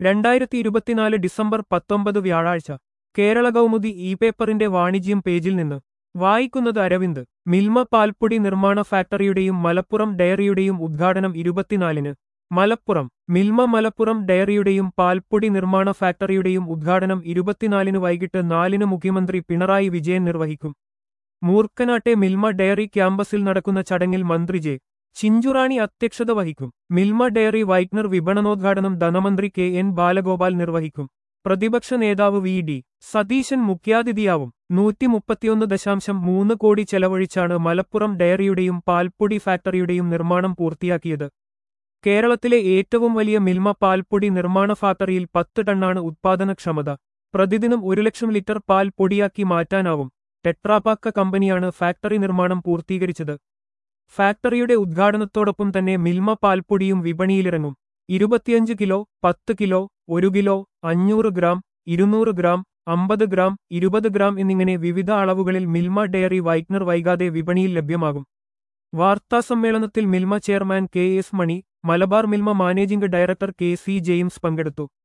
രണ്ടായിരത്തി ഇരുപത്തിനാല് ഡിസംബർ പത്തൊമ്പത് വ്യാഴാഴ്ച കേരള കൗമുദി ഇ പേപ്പറിന്റെ വാണിജ്യം പേജിൽ നിന്ന് വായിക്കുന്നത് അരവിന്ദ് മിൽമ പാൽപ്പൊടി നിർമ്മാണ ഫാക്ടറിയുടെയും മലപ്പുറം ഡയറിയുടെയും ഉദ്ഘാടനം ഇരുപത്തിനാലിന് മലപ്പുറം മിൽമ മലപ്പുറം ഡയറിയുടെയും പാൽപ്പൊടി നിർമ്മാണ ഫാക്ടറിയുടെയും ഉദ്ഘാടനം ഇരുപത്തിനാലിന് വൈകിട്ട് നാലിന് മുഖ്യമന്ത്രി പിണറായി വിജയൻ നിർവഹിക്കും മൂർക്കനാട്ടെ മിൽമ ഡയറി ക്യാമ്പസിൽ നടക്കുന്ന ചടങ്ങിൽ മന്ത്രി ജെ ചിഞ്ചുറാണി അധ്യക്ഷത വഹിക്കും മിൽമ ഡയറി വൈറ്റ്നർ വിപണനോദ്ഘാടനം ധനമന്ത്രി കെ എൻ ബാലഗോപാൽ നിർവഹിക്കും പ്രതിപക്ഷ നേതാവ് വി ഡി സതീശൻ മുഖ്യാതിഥിയാവും നൂറ്റി മുപ്പത്തിയൊന്ന് ദശാംശം മൂന്ന് കോടി ചെലവഴിച്ചാണ് മലപ്പുറം ഡയറിയുടെയും പാൽപ്പൊടി ഫാക്ടറിയുടെയും നിർമ്മാണം പൂർത്തിയാക്കിയത് കേരളത്തിലെ ഏറ്റവും വലിയ മിൽമ പാൽപ്പൊടി നിർമ്മാണ ഫാക്ടറിയിൽ പത്ത് ടണ്ണാണ് ഉത്പാദനക്ഷമത പ്രതിദിനം ഒരു ലക്ഷം ലിറ്റർ പാൽ പൊടിയാക്കി മാറ്റാനാവും ടെട്രാപാക്ക കമ്പനിയാണ് ഫാക്ടറി നിർമ്മാണം പൂർത്തീകരിച്ചത് ഫാക്ടറിയുടെ ഉദ്ഘാടനത്തോടൊപ്പം തന്നെ മിൽമ പാൽപ്പൊടിയും വിപണിയിലിറങ്ങും ഇരുപത്തിയഞ്ച് കിലോ പത്ത് കിലോ ഒരു കിലോ അഞ്ഞൂറ് ഗ്രാം ഇരുന്നൂറ് ഗ്രാം അമ്പത് ഗ്രാം ഇരുപത് ഗ്രാം എന്നിങ്ങനെ വിവിധ അളവുകളിൽ മിൽമ ഡയറി വൈറ്റ്നർ വൈകാതെ വിപണിയിൽ ലഭ്യമാകും വാർത്താസമ്മേളനത്തിൽ Milma chairman K S Mani Malabar Milma managing director K C James പങ്കെടുത്തു